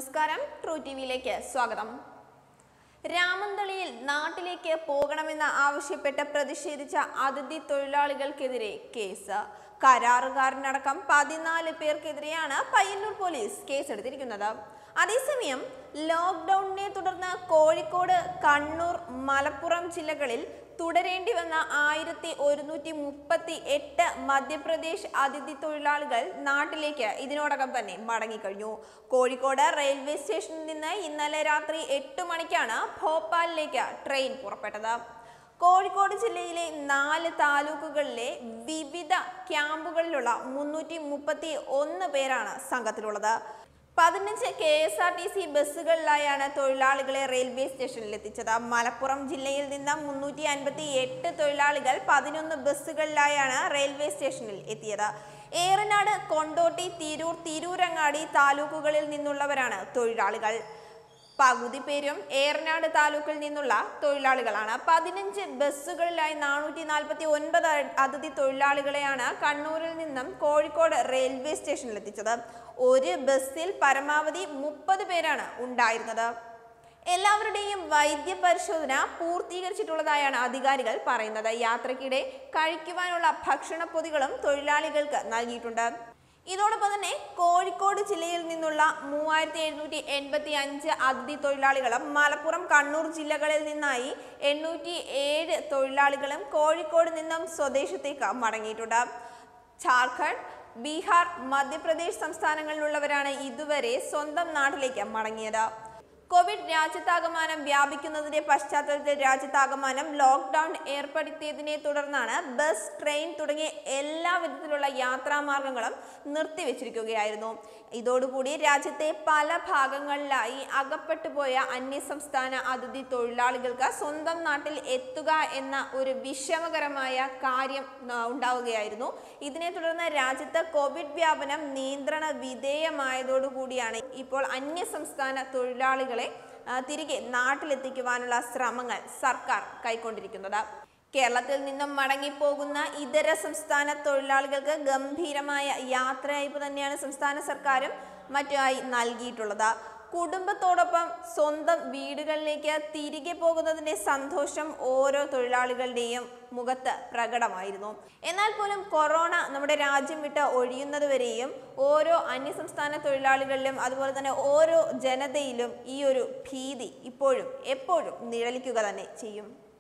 നമസ്കാരം true T വിയിലേക്ക് സ്വാഗതം രാമന്തളിയിൽ നാട്ടിലേക്ക് പോകണമെന്ന് ആവശ്യപ്പെട്ട് പ്രതിഷേധിച്ച അതിഥി തൊഴിലാളികൾക്കെതിരെ കേസ് കരാറുകാരനടക്കം പതിനാല് പേർക്കെതിരെയാണ് പയ്യന്നൂർ പോലീസ് കേസെടുത്തിരിക്കുന്നത് അതേസമയം ലോക്ക്ഡൌണിനെ തുടർന്ന് കോഴിക്കോട് കണ്ണൂർ മലപ്പുറം ജില്ലകളിൽ തുടരേണ്ടി വന്ന ആയിരത്തി ഒരുന്നൂറ്റി മുപ്പത്തി എട്ട് മധ്യപ്രദേശ് അതിഥി തൊഴിലാളികൾ നാട്ടിലേക്ക് ഇതിനോടകം തന്നെ മടങ്ങിക്കഴിഞ്ഞു കോഴിക്കോട് റെയിൽവേ സ്റ്റേഷനിൽ നിന്ന് ഇന്നലെ രാത്രി എട്ട് മണിക്കാണ് ഭോപ്പാലിലേക്ക് ട്രെയിൻ പുറപ്പെട്ടത് കോഴിക്കോട് ജില്ലയിലെ നാല് താലൂക്കുകളിലെ വിവിധ ക്യാമ്പുകളിലുള്ള മുന്നൂറ്റി മുപ്പത്തി ഒന്ന് പേരാണ് സംഘത്തിലുള്ളത് പതിനഞ്ച് K S R T C ബസ്സുകളിലായാണ് തൊഴിലാളികളെ റെയിൽവേ സ്റ്റേഷനിൽ എത്തിച്ചത് മലപ്പുറം ജില്ലയിൽ നിന്ന് മുന്നൂറ്റി അൻപത്തി എട്ട് തൊഴിലാളികൾ പതിനൊന്ന് ബസ്സുകളിലായാണ് റെയിൽവേ സ്റ്റേഷനിൽ എത്തിയത് ഏറനാട് കൊണ്ടോട്ടി തിരൂർ തിരൂരങ്ങാടി താലൂക്കുകളിൽ നിന്നുള്ളവരാണ് തൊഴിലാളികൾ പകുതി പേരും ഏറനാട് താലൂക്കിൽ നിന്നുള്ള തൊഴിലാളികളാണ് പതിനഞ്ച് ബസ്സുകളിലായി നാനൂറ്റി നാൽപ്പത്തി ഒൻപത് അതിഥി തൊഴിലാളികളെയാണ് കണ്ണൂരിൽ നിന്നും കോഴിക്കോട് റെയിൽവേ സ്റ്റേഷനിൽ എത്തിച്ചത് ഒരു ബസ്സിൽ പരമാവധി മുപ്പത് പേരാണ് ഉണ്ടായിരുന്നത് എല്ലാവരുടെയും വൈദ്യ പരിശോധന പൂർത്തീകരിച്ചിട്ടുള്ളതായാണ് അധികാരികൾ പറയുന്നത് യാത്രക്കിടെ കഴിക്കുവാനുള്ള ഭക്ഷണ പൊതികളും തൊഴിലാളികൾക്ക് നൽകിയിട്ടുണ്ട് ഇതോടൊപ്പം തന്നെ കോഴിക്കോട് ജില്ലയിൽ നിന്നുള്ള മൂവായിരത്തി എഴുന്നൂറ്റി എൺപത്തി അഞ്ച് അതിഥി തൊഴിലാളികളും മലപ്പുറം കണ്ണൂർ ജില്ലകളിൽ നിന്നായി എണ്ണൂറ്റി ഏഴ് തൊഴിലാളികളും കോഴിക്കോട് നിന്നും സ്വദേശത്തേക്ക് മടങ്ങിയിട്ടുണ്ട് ജാർഖണ്ഡ് ബീഹാർ മധ്യപ്രദേശ് സംസ്ഥാനങ്ങളിലുള്ളവരാണ് ഇതുവരെ സ്വന്തം നാട്ടിലേക്ക് മടങ്ങിയത് കോവിഡ് രാജ്യത്താകമാനം വ്യാപിക്കുന്നതിന്റെ പശ്ചാത്തലത്തിൽ രാജ്യത്താകമാനം ലോക്ക്ഡൌൺ ഏർപ്പെടുത്തിയതിനെ തുടർന്നാണ് ബസ് ട്രെയിൻ തുടങ്ങിയ എല്ലാ വിധത്തിലുള്ള യാത്രാമാർഗങ്ങളും നിർത്തിവെച്ചിരിക്കുകയായിരുന്നു ഇതോടുകൂടി രാജ്യത്തെ പല ഭാഗങ്ങളിലായി അകപ്പെട്ടു പോയ അന്യസംസ്ഥാന അതിഥി തൊഴിലാളികൾക്ക് സ്വന്തം നാട്ടിൽ എത്തുക എന്ന ഒരു വിഷമകരമായ കാര്യം ആ, ഉണ്ടാവുകയായിരുന്നു ഇതിനെ തുടർന്ന് രാജ്യത്ത് കോവിഡ് വ്യാപനം നിയന്ത്രണ വിധേയമായതോടുകൂടിയാണ് ഇപ്പോൾ അന്യസംസ്ഥാന തൊഴിലാളികളെ ആ, തിരികെ നാട്ടിലെത്തിക്കുവാനുള്ള ശ്രമങ്ങൾ സർക്കാർ കൈക്കൊണ്ടിരിക്കുന്നത് കേരളത്തിൽ നിന്നും മടങ്ങിപ്പോകുന്ന ഇതര സംസ്ഥാന തൊഴിലാളികൾക്ക് ഗംഭീരമായ യാത്രയയപ്പ് തന്നെയാണ് സംസ്ഥാന സർക്കാരും മറ്റുമായി നൽകിയിട്ടുള്ളത് കുടുംബത്തോടൊപ്പം സ്വന്തം വീടുകളിലേക്ക് തിരികെ പോകുന്നതിന്റെ സന്തോഷം ഓരോ തൊഴിലാളികളുടെയും മുഖത്ത് പ്രകടമായിരുന്നു എന്നാൽ പോലും കൊറോണ നമ്മുടെ രാജ്യം വിട്ട് ഒഴിയുന്നത് വരെയും ഓരോ അന്യസംസ്ഥാന തൊഴിലാളികളിലും അതുപോലെ തന്നെ ഓരോ ജനതയിലും ഈ ഒരു ഭീതി ഇപ്പോഴും എപ്പോഴും നിഴലിക്കുക തന്നെ ചെയ്യും